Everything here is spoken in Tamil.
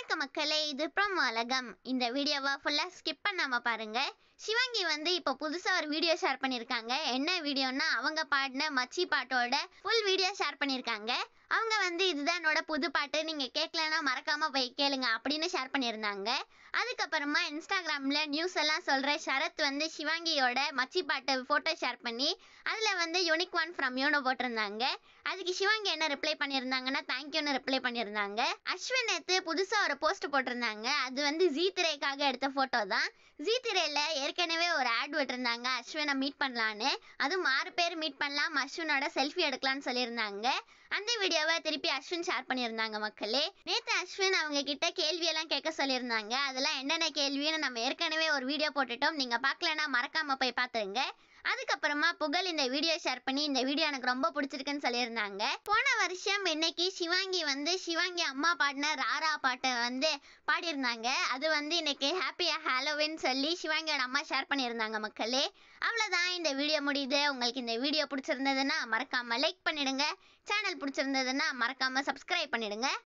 வணக்கம் மக்களே இது ப்ரம் உலகம் இந்த வீடியோவை ஃபுல்லாக ஸ்கிப் பண்ணாமல் பாருங்க சிவாங்கி வந்து இப்போ புதுசாக ஒரு வீடியோ ஷேர் பண்ணியிருக்காங்க என்ன வீடியோன்னா அவங்க பாடின மச்சி பாட்டோட ஃபுல் வீடியோ ஷேர் பண்ணியிருக்காங்க அவங்க வந்து இதுதான் என்னோட புது பாட்டு நீங்கள் கேட்கலன்னா மறக்காமல் போய் கேளுங்க அப்படின்னு ஷேர் பண்ணியிருந்தாங்க அதுக்கப்புறமா இன்ஸ்டாகிராமில் நியூஸ் எல்லாம் சொல்கிற சரத் வந்து சிவாங்கியோட மச்சி பாட்டு ஃபோட்டோ ஷேர் பண்ணி அதில் வந்து யூனிக் ஒன் ஃப்ரம் யூனோ போட்டிருந்தாங்க அதுக்கு சிவாங்கி என்ன ரிப்ளை பண்ணியிருந்தாங்கன்னா தேங்க்யூன்னு ரிப்ளை பண்ணியிருந்தாங்க அஸ்வின் நேற்று புதுசாக ஒரு போஸ்ட் போட்டிருந்தாங்க அது வந்து ஜீ திரைக்காக எடுத்த ஃபோட்டோ தான் ஜீ திரையில் ஏற்கனவே ஒரு ஆட் விட்டுருந்தாங்க அஸ்வினை மீட் பண்ணலான்னு அதுவும் ஆறு பேர் மீட் பண்ணலாம் அஸ்வினோட செல்ஃபி எடுக்கலாம்னு சொல்லியிருந்தாங்க அந்த வீடியோவை திருப்பி அஸ்வின் ஷேர் பண்ணியிருந்தாங்க மக்களே நேற்று அஸ்வின் அவங்க கிட்ட கேள்வியெல்லாம் கேட்க சொல்லியிருந்தாங்க அதெல்லாம் என்னென்ன கேள்வின்னு நம்ம ஏற்கனவே ஒரு வீடியோ போட்டுட்டோம் நீங்கள் பார்க்கலன்னா மறக்காம போய் பார்த்துருங்க அதுக்கப்புறமா புகழ் இந்த வீடியோ ஷேர் பண்ணி இந்த வீடியோ எனக்கு ரொம்ப பிடிச்சிருக்குன்னு சொல்லியிருந்தாங்க போன வருஷம் இன்னைக்கு சிவாங்கி வந்து சிவாங்கி அம்மா பாடின ராரா பாட்டை வந்து பாடியிருந்தாங்க அது வந்து இன்னைக்கு ஹாப்பியா ஹாலோவின் சொல்லி சிவாங்கியோட அம்மா ஷேர் பண்ணியிருந்தாங்க மக்களே அவ்வளோதான் இந்த வீடியோ முடியுது உங்களுக்கு இந்த வீடியோ பிடிச்சிருந்ததுன்னா மறக்காம லைக் பண்ணிடுங்க சேனல் பிடிச்சிருந்ததுன்னா மறக்காம சப்ஸ்கிரைப் பண்ணிடுங்க